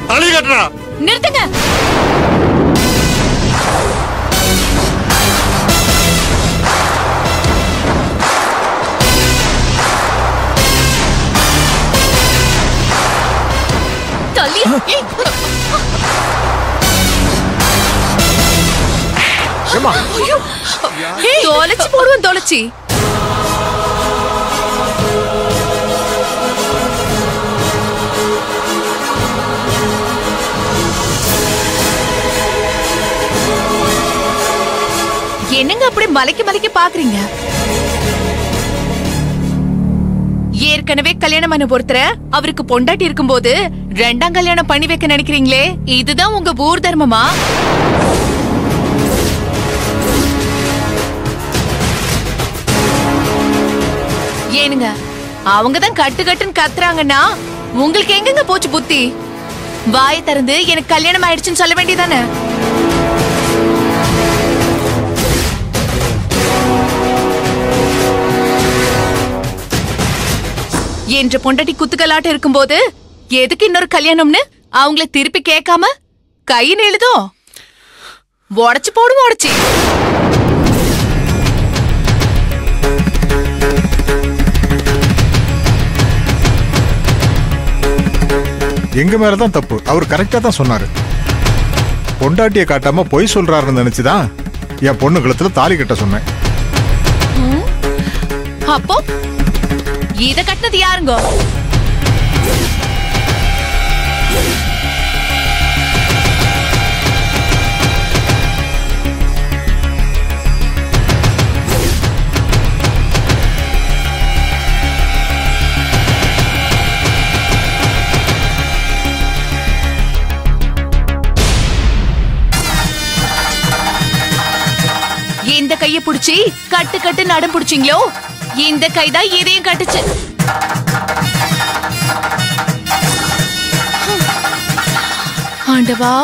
தாலி கட்டுறா நிறுத்துங்க தள்ளி ஏய், ஏமா ஐயோ தொலைச்சு போடுவேன் தொலைச்சி என்னங்க அப்படி மலைக்கு மலைக்கு பாக்குறீங்க ஏற்கனவே கல்யாணம் பண்ண ஒருத்தர அவருக்கு பொண்டாட்டி இருக்கும்போது ரெண்டாம் கல்யாணம் பண்ணி வைக்க நினைக்கிறீங்களே இதுதான் உங்க ஊர் தர்மமா ஏனுங்க அவங்க தான் கட்டு கட்டுன்னு கத்துறாங்கன்னா உங்களுக்கு எங்கங்க போச்சு புத்தி வாயை திறந்து எனக்கு கல்யாணம் ஆயிடுச்சுன்னு சொல்ல வேண்டியதானே என்ற பொண்டாட்டி குத்துக்கலாட்டம் இருக்கும்போது எதுக்கு இன்னொரு கல்யாணம்னு அவங்கள திருப்பி கேட்காம கைன்னு எழுதோ உடச்சு போடும் உடச்சி எங்க மேலதான் தப்பு அவர் கரெக்டா தான் சொன்னாரு பொண்டாட்டிய காட்டாம பொய் சொல்றாருன்னு நினைச்சுதான் என் பொண்ணு கழுத்துல தாலி கட்ட சொன்னேன் அப்போ இத கட்டினது யாருங்க இந்த கைய புடிச்சு கட்டு கட்டு நடம் புடிச்சீங்களோ இந்த கைதான் இதையும் கட்டுச்சு ஆண்டவா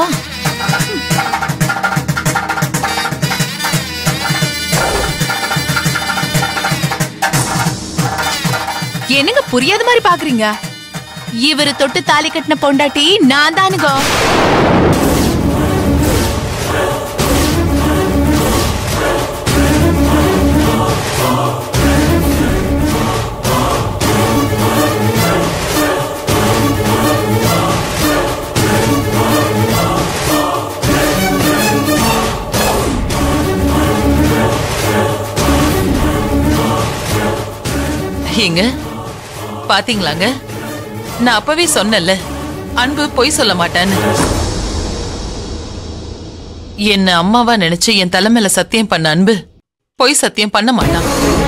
என்னங்க புரியாத மாதிரி பாக்குறீங்க இவரு தொட்டு தாலி கட்டின பொண்டாட்டி நான் தானுங்க ஏங்க பாத்தீங்களாங்க நான் அப்பவே சொன்னேன்ல அன்பு பொய் சொல்ல மாட்டான்னு என்ன அம்மாவா நினைச்சு என் தலைமையில சத்தியம் பண்ண அன்பு பொய் சத்தியம் பண்ண மாட்டான்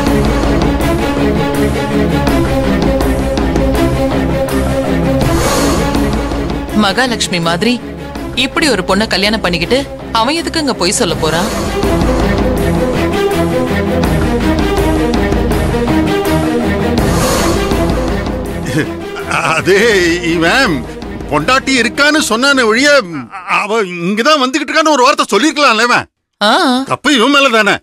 மகாலட்சுமி மாதிரி இப்படி ஒரு பொண்ணை கல்யாணம் பண்ணிக்கிட்டு அவன் எதுக்கு இங்க பொய் சொல்ல போறான் அதே இவன் பொண்டாட்டி இருக்கான்னு சொன்னானே ஒழிய அவ இங்கதான் வந்துகிட்டு இருக்கான்னு ஒரு வார்த்தை சொல்லிருக்கலாம்ல இவன் ஆ தப்பு இவன் மேல தானே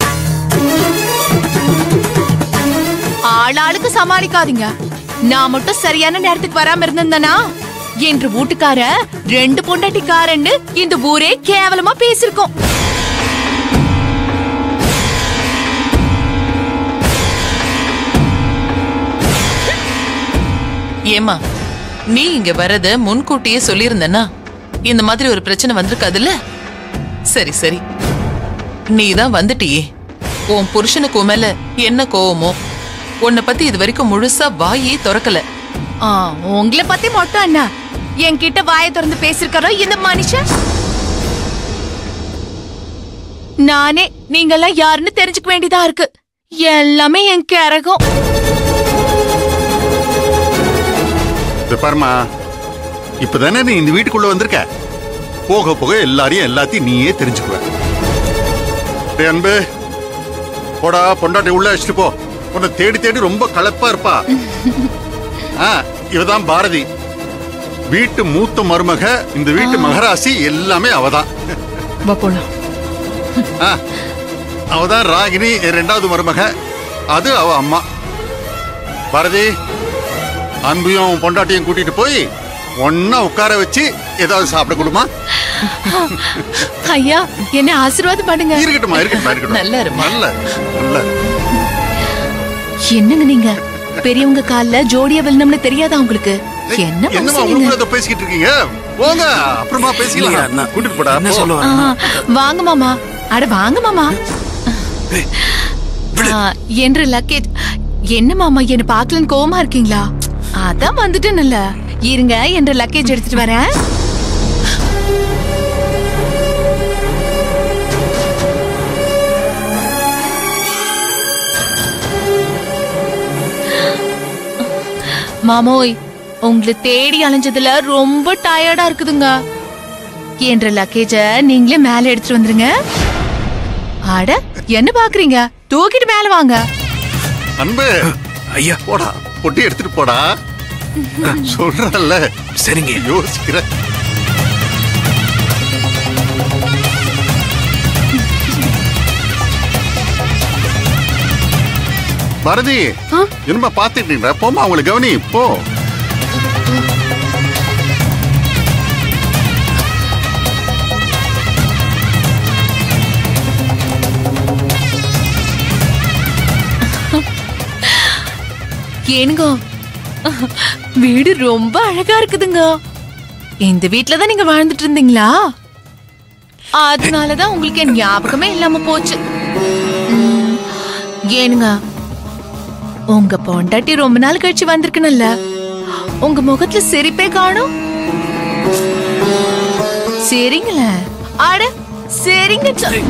ஆளாளுக்கு சமாளிக்காதீங்க நான் மட்டும் சரியான நேரத்துக்கு வராம இருந்தேன்னா என்று வீட்டுக்கார ரெண்டு பொண்டாட்டிக்காரன்னு இந்த ஊரே கேவலமா பேசிருக்கோம் ஏமா நீ இங்க வரத முன்கூட்டியே சொல்லியிருந்தனா இந்த மாதிரி ஒரு பிரச்சனை வந்திருக்காதுல்ல சரி சரி நீ தான் வந்துட்டியே உன் புருஷனுக்கு உன் மேல என்ன கோவமோ உன்னை பத்தி இது வரைக்கும் முழுசா வாயே திறக்கல ஆ, உங்களை பத்தி மட்டும் என்ன என்கிட்ட வாயை திறந்து பேசிருக்காரோ இந்த மனுஷன் நானே நீங்கெல்லாம் யாருன்னு தெரிஞ்சுக்க வேண்டியதா இருக்கு எல்லாமே என் கரகம் இது பாருமா இப்பதானே நீ இந்த வீட்டுக்குள்ள வந்திருக்க போக போக எல்லாரையும் எல்லாத்தையும் நீயே தெரிஞ்சுக்குவ டேய் அன்பு போடா பொண்டாட்டி உள்ள வச்சுட்டு போ உன்னை தேடி தேடி ரொம்ப களைப்பா இருப்பா ஆ இவதான் பாரதி வீட்டு மூத்த மருமக இந்த வீட்டு மகராசி எல்லாமே அவதான் வா போலாம் ஆ, அவதான் ராகினி ரெண்டாவது மருமக அது அவ அம்மா பாரதி அன்பையும் பொண்டாட்டியும் கூட்டிட்டு போய் ஒன்னா உட்கார வச்சு ஏதாவது சாப்பிட கொடுமா ஐயா என்ன ஆசீர்வாதம் பண்ணுங்க இருக்கட்டுமா இருக்கட்டுமா இருக்கட்டும் நல்லா இருமா. நல்ல நல்ல என்னங்க நீங்க பெரியவங்க கால்ல ஜோடியா விழணும்னு தெரியாதா உங்களுக்கு என்ன என்னமா மனுஷன் நீங்க? உங்களுக்கு ஏதோ பேசிக்கிட்டு இருக்கீங்க போங்க அப்புறமா இல்லையா, பேசிக்கலாம் நான் கூட்டிட்டு போடா என்ன போ. சொல்ல ஆ, வரேன்னா, வாங்க மாமா அட வாங்க மாமா ஆ, என்று லக்கேஜ் என்ன மாமா என்ன பாக்கலன்னு கோவமா இருக்கீங்களா அதான் வந்துட்டேன்ல இருங்க என்ற லக்கேஜ் எடுத்துட்டு வரேன் மாமோய் உங்களை தேடி அலைஞ்சதுல ரொம்ப டயர்டா இருக்குதுங்க என்ற லக்கேஜ நீங்களே மேல எடுத்துட்டு வந்துருங்க அட என்ன பாக்குறீங்க தூக்கிட்டு மேல வாங்க அன்பு ஐயா போடா பொட்டி எடுத்துட்டு போடா சொல்றல்ல சரிங்க யோசிக்கிற பாரதி என்னமா பாத்துட்டீங்களா போமா அவங்களை கவனி போ ஏனுங்க வீடு ரொம்ப அழகா இருக்குதுங்க இந்த வீட்ல தான் நீங்க வாழ்ந்துட்டு இருந்தீங்களா அதனாலதான் உங்களுக்கு என் ஞாபகமே இல்லாம போச்சு ம், ஏனுங்க உங்க பொண்டாட்டி ரொம்ப நாள் கழிச்சு வந்திருக்கணும்ல உங்க முகத்துல சிரிப்பே காணும் சரிங்களே அட சரிங்க சொ-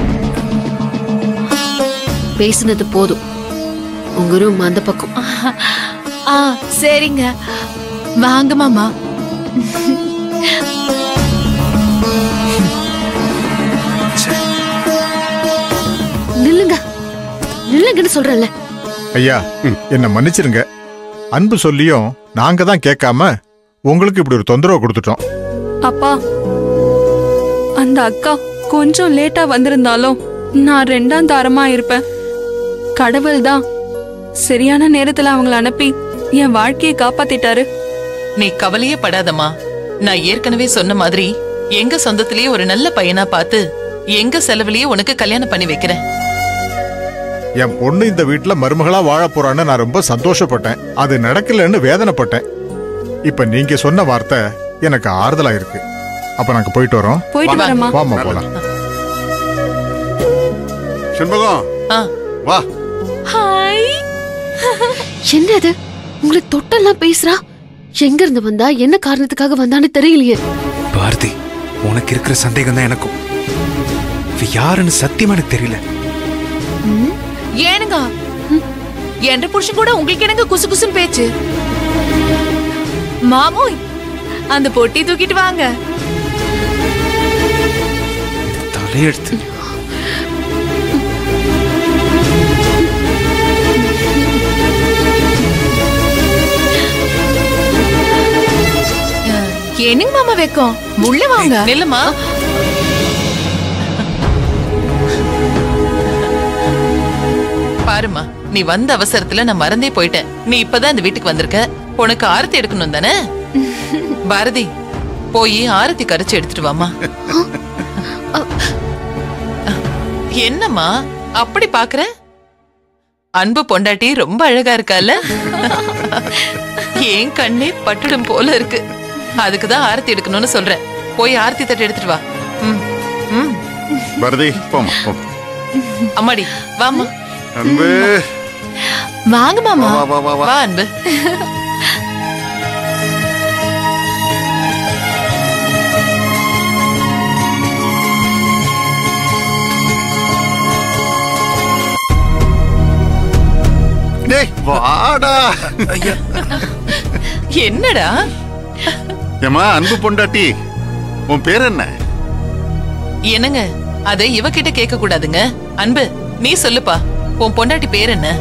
பேசுனது போதும் உங்க ரூம் அந்த பக்கம் ஆ சரிங்க வாங்க மாமா நில்லுங்க நில்லுங்கன்னு சொல்றேன்ல ஐயா என்ன மன்னிச்சிருங்க அன்பு சொல்லியும் நாங்க தான் கேட்காம உங்களுக்கு இப்படி ஒரு தொந்தரவு கொடுத்துட்டோம் அப்பா அந்த அக்கா கொஞ்சம் லேட்டா வந்திருந்தாலும் நான் ரெண்டாம் தாரமா இருப்பேன் கடவுள் தான் சரியான நேரத்துல அவங்கள அனுப்பி என் வாழ்க்கையை காப்பாத்திட்டாரு நீ கவலையே படாதம்மா நான் ஏற்கனவே சொன்ன மாதிரி எங்க சொந்தத்திலேயே ஒரு நல்ல பையனா பார்த்து எங்க செலவுலயே உனக்கு கல்யாணம் பண்ணி வைக்கிறேன் என் பொண்ணு இந்த வீட்டுல மருமகளா வாழ போறான்னு நான் ரொம்ப சந்தோஷப்பட்டேன் அது நடக்கலன்னு வேதனைப்பட்டேன் இப்ப நீங்க சொன்ன வார்த்தை எனக்கு ஆறுதலா இருக்கு அப்ப நாங்க போயிட்டு வரோம் போயிட்டு வரேம்மா வாமா போலாம் செண்பகம் ஆ வா ஹாய் என்ன அது உங்களை தொட்டெல்லாம் பேசுறா எங்க இருந்து வந்தா என்ன காரணத்துக்காக வந்தான்னு தெரியலையே பாரதி உனக்கு இருக்கிற சந்தேகம் தான் எனக்கும் இவ யாருன்னு சத்தியமா எனக்கு தெரியல ஏனுங்க என்ற புருஷன் கூட உங்களுக்கு எனக்கு குசு குசுன்னு பேச்சு மாமோய் அந்த பொட்டி தூக்கிட்டு வாங்க தலையெழுத்து என்னங்க மாமா வைக்கும் உள்ள வாங்க நில்லுமா பாருமா நீ வந்த அவசரத்துல நான் மறந்தே போயிட்டேன் நீ இப்பதான் இந்த வீட்டுக்கு வந்திருக்க உனக்கு ஆரத்தி எடுக்கணும் தானே பாரதி போய் ஆரத்தி கரைச்சு எடுத்துட்டு வாமா என்னம்மா அப்படி பாக்குற அன்பு பொண்டாட்டி ரொம்ப அழகா இருக்கால ஏன் கண்ணே பட்டுடும் போல இருக்கு அதுக்குதான் ஆரத்தி எடுக்கணும்னு சொல்றேன் போய் ஆரத்தி தட்டு எடுத்துட்டு வா ம் ம் பாரதி போமா போமா அம்மாடி வாமா அன்பு வாங்க மாமா வா வா வா வா வா அன்பு டேய் வாடா ஐயா என்னடா ஏமா அன்பு பொண்டாட்டி உன் பேர் என்ன என்னங்க அதை இவகிட்ட கேட்க கூடாதுங்க அன்பு நீ சொல்லுப்பா உன் பொண்டாட்டி பேர் என்ன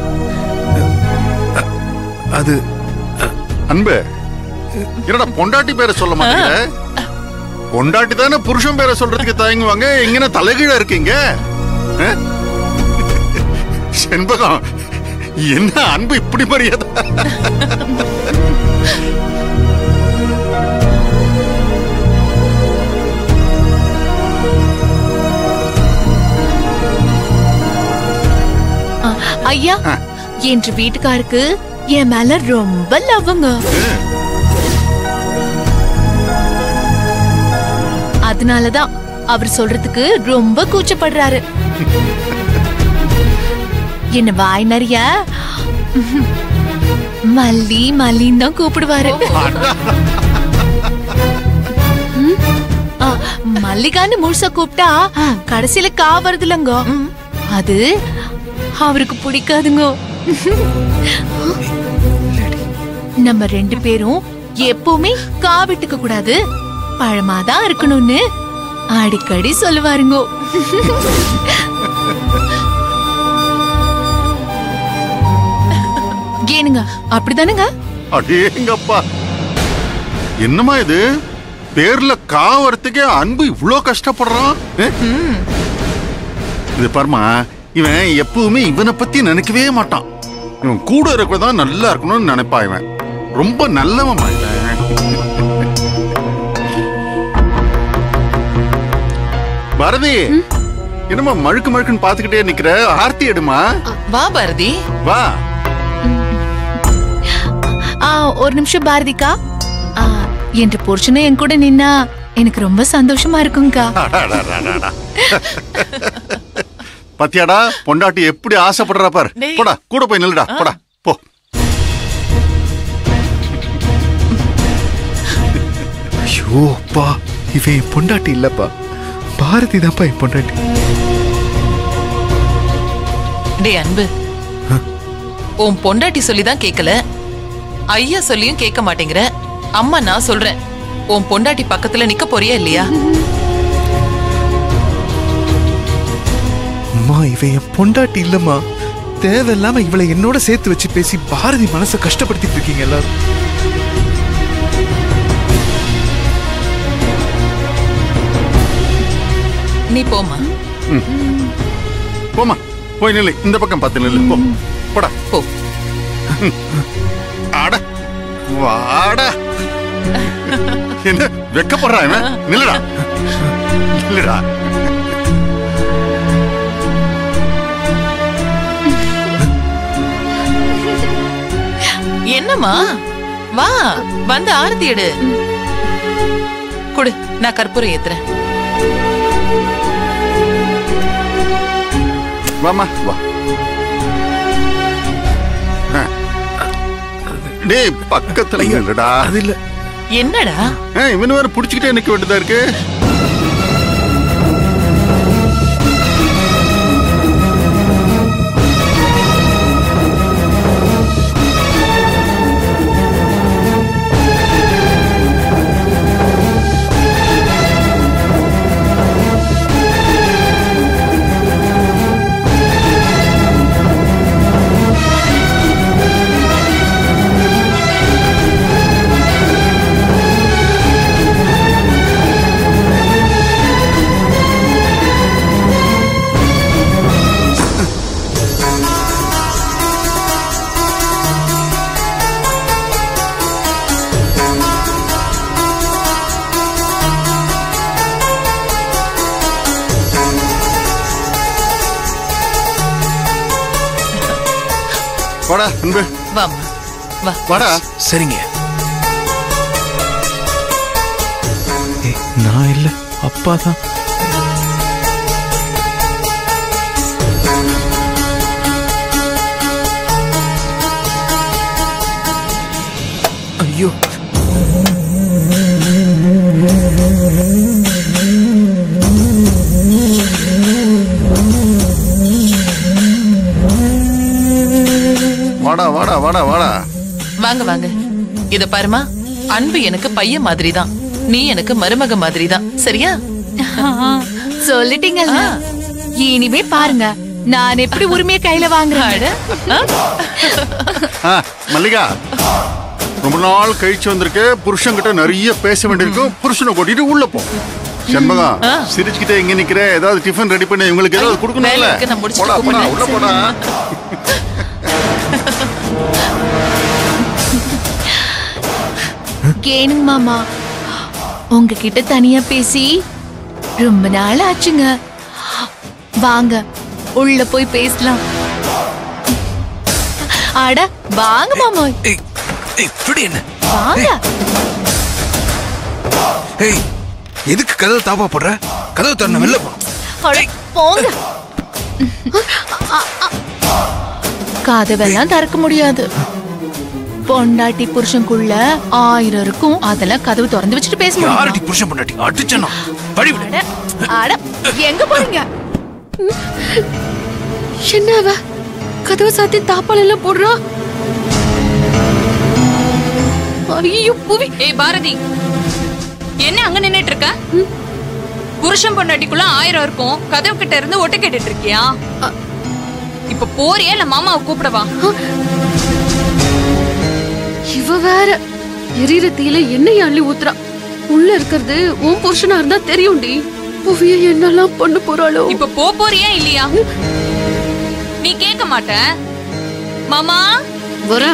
அது அன்பு என்னடா பொண்டாட்டி பேரை சொல்ல மாட்டேங்கிற பொண்டாட்டி தானே புருஷன் பேரை சொல்றதுக்கு தயங்குவாங்க எங்கன தலைகீழ இருக்கீங்க ஆ? செண்பகம் என்ன அன்பு இப்படி மரியாதை இல்லையா என்று வீட்டுக்காருக்கு என் மேல ரொம்ப லவ்வுங்க அதனாலதான் அவர் சொல்றதுக்கு ரொம்ப கூச்சப்படுறாரு என்ன வாய் நிறைய மல்லி மல்லின்னு தான் கூப்பிடுவாரு ம். ஆ, மல்லிகான்னு முழுசா கூப்பிட்டா கடைசியில கா வருது இல்லங்க அது அவருக்கு பிடிக்காதுங்க நம்ம ரெண்டு பேரும் எப்பவுமே கா விட்டுக்க கூடாது பழமாதான் இருக்கணும்னு அடிக்கடி சொல்லுவாருங்க ஏனுங்க அப்படிதானுங்க அடேங்கப்பா என்னம்மா இது பேர்ல காவறதுக்கே அன்பு இவ்ளோ கஷ்டப்படுறான் ஏ? இது பாருமா இவன் எப்பவுமே இவனை பத்தி நினைக்கவே மாட்டான் இவன் கூட இருக்கதான் நல்லா இருக்கணும்னு நினைப்பா இவன் ரொம்ப நல்லவன்மா இவன் பாரதி என்னம்மா மழுக்கு மழுக்குன்னு பாத்துக்கிட்டே நிக்கிற ஆர்த்தி எடுமா வா பாரதி வா ஆ ஒரு நிமிஷம் பாரதிக்கா ஆ, என்ற புருஷனை என் கூட நின்னா எனக்கு ரொம்ப சந்தோஷமா இருக்குங்கக்கா அடாடாடாடாடா. பாத்தியாடா பொண்டாட்டி எப்படி ஆசைப்படுறா பார் டேய். போடா கூட போய் நில்லுடா போடா போ ஐயோ அப்பா இவன் என் பொண்டாட்டி இல்லப்பா பாரதி தான்ப்பா என் பொண்டாட்டி டேய் அன்பு உன் பொண்டாட்டி சொல்லி தான் கேட்கல ஐயா சொல்லியும் கேட்க மாட்டேங்கிற அம்மா நான் சொல்றேன் உன் பொண்டாட்டி பக்கத்துல நிக்க போறியா இல்லையா அம்மா இவன் என் பொண்டாட்டி இல்லம்மா தேவையில்லாம இவளை என்னோட சேர்த்து வச்சு பேசி பாரதி மனசை கஷ்டப்படுத்திட்டு இருக்கீங்க எல்லாரும் நீ போமா போமா போய் நில்லு இந்த பக்கம் பார்த்து நில்லு போ போடா போ ஆட வாடா என்ன வெக்கப்படுறா இவன் நில்லுடா நில்லுடா என்னம்மா வா வந்து ஆரத்தி எடு கொடு நான் கற்பூரம் ஏத்துறேன் வாமா வா ஆ. டேய் பக்கத்துல நில்லுடா அது இல்ல என்னடா ஆ, இவனு வேற புடிச்சுக்கிட்டே நிக்க வேண்டியதா இருக்கு வாடா அன்பு வாம்மா வா வாடா சரிங்க ஏய், நான் இல்ல அப்பா தான் ஐயோ வாடா வாடா வாடா வாடா வாங்க வாங்க இத பாருமா அன்பு எனக்கு பையன் மாதிரி தான் நீ எனக்கு மருமக மாதிரி தான் சரியா சொல்லிட்டீங்கல்ல இனிமே பாருங்க நான் எப்படி உரிமையை கையில வாங்குறேன் அட, ஆ? ஆ, மல்லிகா ரொம்ப நாள் கழிச்சு வந்திருக்கு புருஷன்கிட்ட நிறைய பேச வேண்டியிருக்கும் புருஷனை கூட்டிட்டு உள்ள போ செண்பகம் ஆ. சிரிச்சுக்கிட்டே இங்க நிக்கிற ஏதாவது டிஃபன் ரெடி பண்ணி இவங்களுக்கு ஏதாவது ஐயோ, கொடுக்கணும்ல வேலை இருக்கு, நான் முடிச்சிட்டு போடா போடா கூப்பிடுறேன். உள்ள போடா கேனுங்க மாமா உங்ககிட்ட தனியா பேசி ரொம்ப நாள் ஆச்சுங்க வாங்க உள்ள போய் பேசலாம் அட வாங்க மாமோய் ஏய் ஏய் விடு என்ன வாங்க ஏய் எதுக்கு கதவு தாப்பா போடுற கதவு திறன வெளில போ அட போங்க கதவெல்லாம் திறக்க முடியாது பொண்டாட்டி புருஷனுக்குள்ள ஆயிரம் இருக்கும் அதெல்லாம் கதவு திறந்து வச்சுட்டு பேச யாரடி முடியும் புருஷன் பண்ணாட்டி அடிச்சனா வழி விடு அட எங்க போறீங்க என்ன அவ கதவை சாத்தி தாப்பால் எல்லாம் போடுறா ஐயோ புவி ஏய் பாரதி என்ன அங்க நின்னுட்டு இருக்க புருஷன் பொண்டாட்டிக்குள்ள ஆயிரம் இருக்கும் கதவு கிட்ட இருந்து ஒட்டு கேட்டுட்டு இருக்கியா இப்ப போறியா இல்ல மாமாவை கூப்பிடவா இவ வேற எரியிற தீல எண்ணெய் அள்ளி ஊத்துறா உள்ள இருக்கிறது உன் புருஷனா இருந்தா தெரியும்டி புவிய என்னெல்லாம் பண்ண போறாளோ இப்ப போ போறியா இல்லையா நீ கேட்க மாட்ட மாமா வரேன்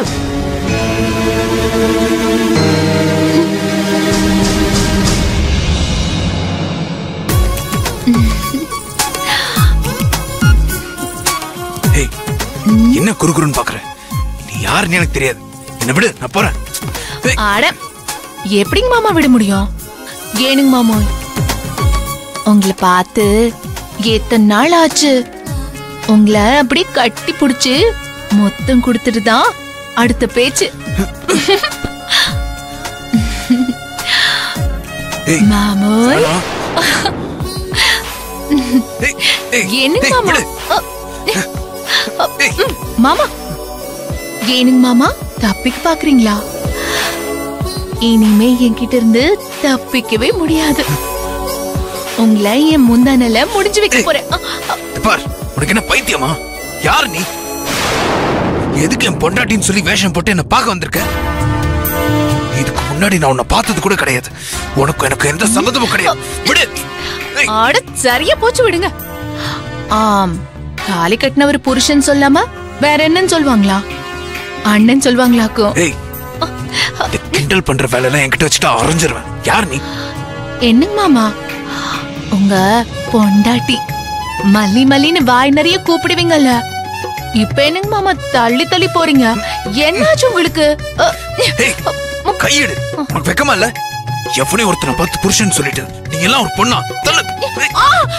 ஏய் என்ன குறுகுறுன்னு பாக்குற நீ யாருன்னு எனக்கு தெரியாது என்ன விடு நான் போறேன் ஏய், அட எப்படிங்க மாமா விட முடியும் ஏனுங்க மாமோய் உங்களை பார்த்து எத்தனை நாள் ஆச்சு உங்களை அப்படி கட்டி புடிச்சு மொத்தம் கொடுத்துட்டு தான் அடுத்த பேச்சு ஏய் மாமோய் சரளா. ஏய், ஏய், என்னங்க ஏய், மாமா விடு. அ, ஏய், மாமா ஏனுங்க மாமா தப்பிக்க பாக்குறீங்களா இனிமே என்கிட்ட இருந்து தப்பிக்கவே முடியாது உங்களை என் முந்தானல முடிஞ்சு வைக்க போறேன் அ, அ, இத பார் உனக்கு என்ன பைத்தியமா யார் நீ எதுக்கு என் பொண்டாட்டின்னு சொல்லி வேஷம் போட்டு என்ன பார்க்க வந்திருக்க இதுக்கு முன்னாடி நான் உன்னை பார்த்தது கூட கிடையாது உனக்கு எனக்கு எந்த சம்மந்தமும் கிடையாது விடு ஏய், அட சரியா போச்சு விடுங்க ஆம் தாலி கட்டினவர் புருஷன் சொல்லாம வேற என்னன்னு சொல்லுவாங்களா அண்ணன் சொல்லுவாங்களாக்கும் ஏய் இந்த கிண்டல் பண்ற வேலையெல்லாம் என்கிட்ட வச்சுட்டு அரைஞ்சிருவேன் யார் நீ என்னங்க மாமா உங்க பொண்டாட்டி மல்லி மல்லின்னு வாய் நிறைய கூப்பிடுவீங்கல்ல இப்ப என்னங்க மாமா தள்ளி தள்ளி போறீங்க என்னாச்சு உங்களுக்கு அ, ஏய் கையெடு உனக்கு வெக்கமா இல்ல எவனையும் ஒருத்தனை பார்த்து புருஷன் சொல்லிட்டு நீ எல்லாம் ஒரு பொண்ணா தள்ளு ஏய்,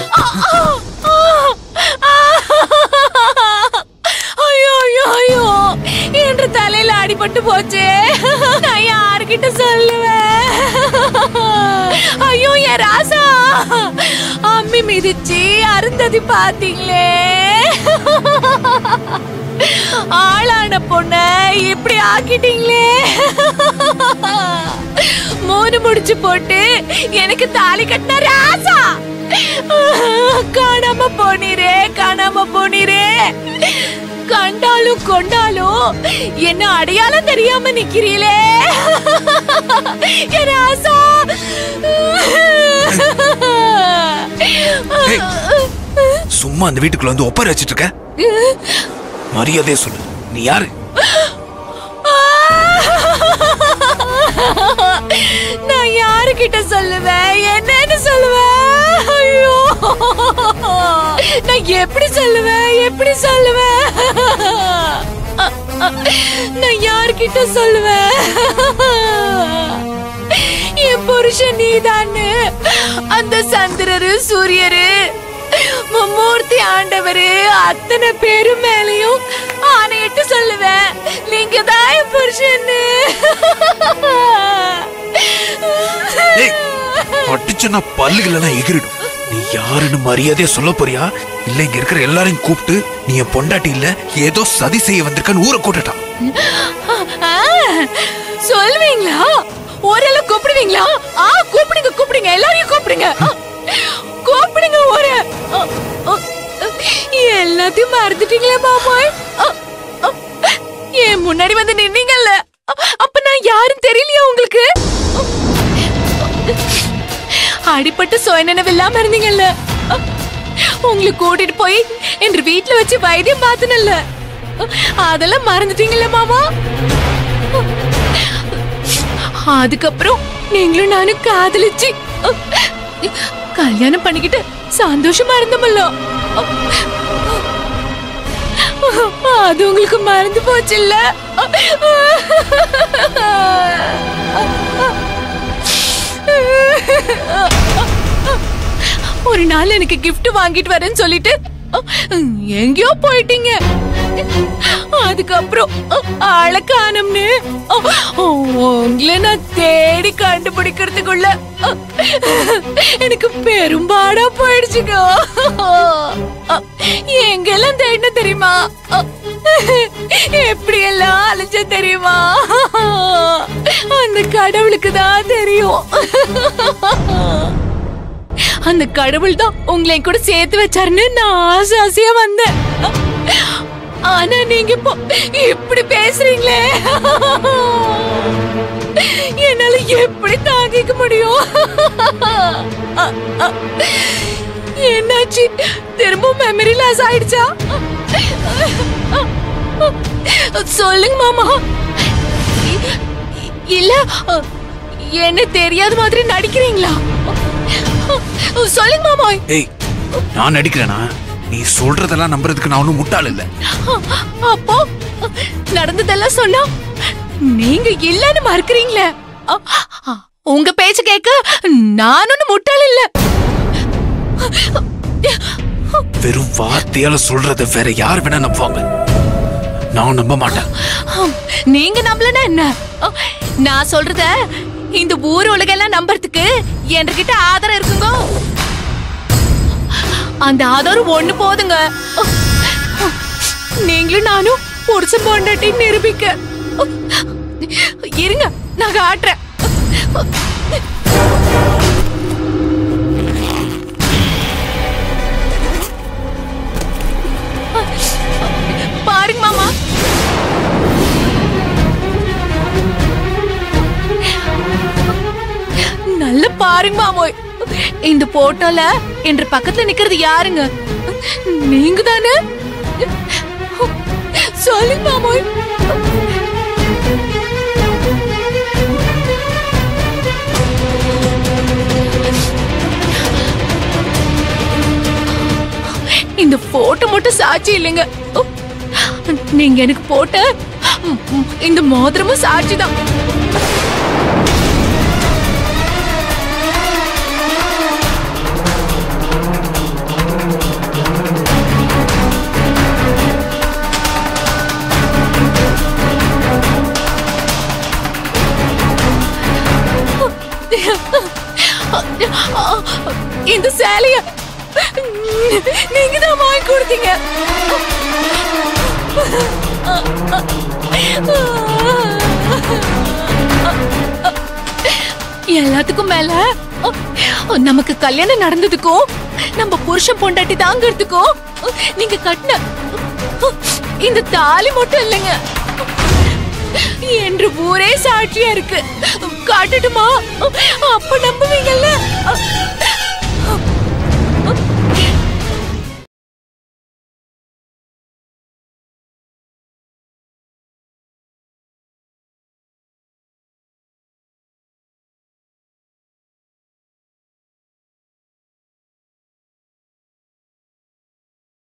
ஐயோ ஐயோ ஐயோ என்று தலையில அடிபட்டு போச்சே நான் யார்கிட்ட சொல்லுவேன் ஐயோ என் ராசா அம்மி மிதிச்சு அருந்ததி பாத்தீங்களே ஆளான பொண்ண இப்படி ஆக்கிட்டீங்களே மூணு முடிச்சு போட்டு எனக்கு தாலி கட்டின ராசா காணாம போனீரே காணாம போனீரே கண்டாலும் கொண்டாலும் என்ன அடையாளம் தெரியாம நிக்கிறீங்களே என் ராசா ஏய், சும்மா அந்த வீட்டுக்குள்ள வந்து ஒப்பாரி வச்சிட்டு இருக்க மரியாதையே சொல்லு நீ யாரு நான் யாருகிட்ட சொல்லுவேன் என்னன்னு சொல்லுவேன் ஐயோ நான் எப்படி சொல்லுவேன் எப்படி சொல்லுவேன் நான் யார்கிட்ட சொல்லுவேன் என் புருஷன் நீதான்னு அந்த சந்திரரு சூரியரு மும்மூர்த்தி ஆண்டவரு அத்தனை பேரும் மேலையும் ஆணையிட்டு சொல்லுவேன் நீங்க தான் என் புருஷன்னு ஏய் அடிச்சனா பல்லுகள் எல்லாம் எகிரிடும் நீ யாருன்னு மரியாதையா சொல்ல போறியா இல்ல இங்க இருக்கிற எல்லாரையும் கூப்பிட்டு நீ என் பொண்டாட்டி இல்ல ஏதோ சதி செய்ய வந்திருக்கான்னு ஊரை கூட்டட்டான் ஆ, சொல்லுவீங்களா ஓரெல்லாம் கூப்பிடுவீங்களா ஆ கூப்பிடுங்க கூப்பிடுங்க எல்லாரையும் கூப்பிடுங்க ஆ, கூப்பிடுங்க ஒரு ஆ, ஆ, எல்லாத்தையும் மறந்துட்டீங்களே மாமாய் ஆ, ஆ, என் முன்னாடி வந்து நின்னீங்கல்ல ஆ, அப்ப நான் யாரும் தெரியலையா உங்களுக்கு அடிப்பட்டு சுயநினைவு இல்லாம இருந்தீங்கல்ல ஆ, உங்களை கூட்டிட்டு போய் என்று வீட்டுல வச்சு வைத்தியம் பார்த்தனல்ல அதெல்லாம் மறந்துட்டீங்கல்ல மாமா அதுக்கப்புறம் நீங்களும் நானும் காதலிச்சு கல்யாணம் பண்ணிக்கிட்டு சந்தோஷமா இருந்தோமல்ல அது உங்களுக்கு மறந்து போச்சுல்ல ஒரு நாள் எனக்கு gift வாங்கிட்டு வரேன்னு சொல்லிட்டு எங்கேயோ போயிட்டீங்க அதுக்கப்புறம் ஆளை காணும்னு உங்களை நான் தேடி கண்டுபிடிக்கிறதுக்குள்ள எனக்கு பெரும்பாடா போயிடுச்சுங்க எங்கெல்லாம் தேடின தெரியுமா எப்படி எல்லாம் அலைஞ்ச தெரியுமா அந்த கடவுளுக்கு தான் தெரியும் அந்த கடவுள் தான் உங்களை என் கூட சேர்த்து வச்சாருன்னு நான் ஆசை ஆசையா வந்தேன் ஆனா நீங்க இப்போ இப்படி பேசுறீங்களே என்னால எப்படி தாங்கிக்க முடியும் என்னாச்சு திரும்ப மெமரி லாஸ் ஆயிடுச்சா சொல்லுங்க மாமா இ- இல்ல என்ன தெரியாத மாதிரி நடிக்கிறீங்களா சொல்லுங்க மாமா ஏய் நான் நடிக்கிறேனா நீ சொல்றதெல்லாம் நம்புறதுக்கு நான் ஒன்றும் முட்டாள் இல்லை அப்போ நடந்ததெல்லாம் சொன்னா நீங்க இல்லன்னு மறுக்கிறீங்களே அ- அ- உங்க பேச்ச கேட்க நான் ஒண்ணு முட்டாள் இல்ல வெறும் வார்த்தையால சொல்றத வேற யார் வேணா நம்புவாங்க நான் நம்ப மாட்டேன் நீங்க நம்பலனா என்ன அ, நான் சொல்றத இந்த ஊர் உலகெல்லாம் நம்புறதுக்கு என்கிட்ட ஆதாரம் இருக்குங்க அந்த ஆதாரம் ஒண்ணு போதுங்க நீங்களும் நானும் புருஷன் பொண்டாட்டி நிரூபிக்க இருங்க நான் காட்டுறேன் பாருங்க மாமா நல்ல பாருங்க மாமோய் இந்த போட்டோல என்ற பக்கத்துல நிக்கிறது யாருங்க நீங்க தானே சொல்லுங்க மாமோய் இந்த போட்டோ மட்டும் சாட்சி இல்லைங்க நீங்க எனக்கு போட்ட இந்த மோதிரமும் சாட்சி தான் இந்த சேலைய நீங்க தான் வாங்கி கொடுத்தீங்க எல்லாத்துக்கும் மேல நமக்கு கல்யாணம் நடந்ததுக்கும் நம்ம புருஷன் பொண்டாட்டி தாங்கிறதுக்கும் நீங்க கட்டின இந்த தாலி மட்டும் இல்லைங்க என்று ஊரே சாட்சியா இருக்கு காட்டட்டுமா அப்ப நம்புவீங்கல்ல